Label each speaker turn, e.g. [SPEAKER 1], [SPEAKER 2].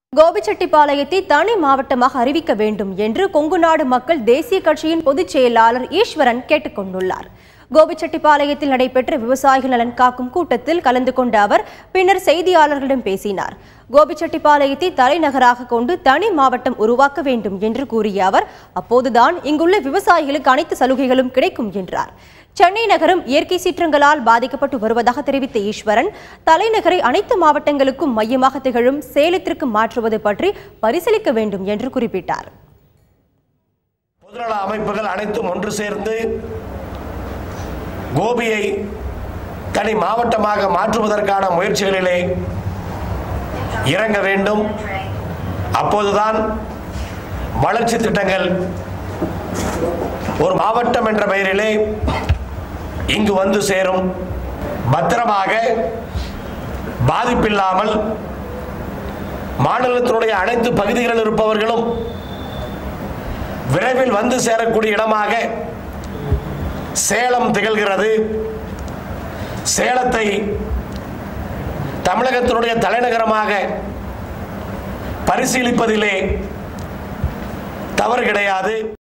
[SPEAKER 1] கோபிச்செட்டிப்பாளையத்தை தனி மாவட்டமாக அறிவிக்க வேண்டும் என்று கொங்குநாடு மக்கள் தேசிய கட்சியின் பொதுச் செயலாளர் ஈஸ்வரன் கேட்டுக்கொண்டுள்ளார் கோபிச்செட்டிப்பாளையத்தில் நடைபெற்ற விவசாயிகள் நலன் காக்கும் கூட்டத்தில் கலந்து கொண்ட அவர் பின்னர் செய்தியாளர்களிடம் பேசினார் கோபிச்செட்டிப்பாளையத்தை தலைநகராக கொண்டு தனி மாவட்டம் உருவாக்க வேண்டும் என்று கூறிய அவர் அப்போதுதான் இங்குள்ள விவசாயிகளுக்கு அனைத்து சலுகைகளும் கிடைக்கும் என்றார் சென்னை நகரம் இயற்கை சீற்றங்களால் பாதிக்கப்பட்டு வருவதாக தெரிவித்த ஈஸ்வரன் தலைநகரை அனைத்து மாவட்டங்களுக்கும் மையமாக திகழும் சேலத்திற்கு மாற்றுவது பற்றி பரிசீலிக்க வேண்டும் என்று குறிப்பிட்டார்
[SPEAKER 2] பொதுநல அமைப்புகள் அனைத்தும் ஒன்று சேர்ந்து கோபியை தனி மாவட்டமாக மாற்றுவதற்கான முயற்சிகளிலே இறங்க வேண்டும் அப்போதுதான் வளர்ச்சி திட்டங்கள் ஒரு மாவட்டம் என்ற பெயரிலே இங்கு வந்து சேரும் பத்திரமாக பாதிப்பில்லாமல் மாநிலத்தினுடைய அனைத்து பகுதிகளில் இருப்பவர்களும் விரைவில் வந்து சேரக்கூடிய இடமாக சேலம் திகழ்கிறது சேலத்தை தமிழகத்தினுடைய தலைநகரமாக பரிசீலிப்பதிலே தவறு கிடையாது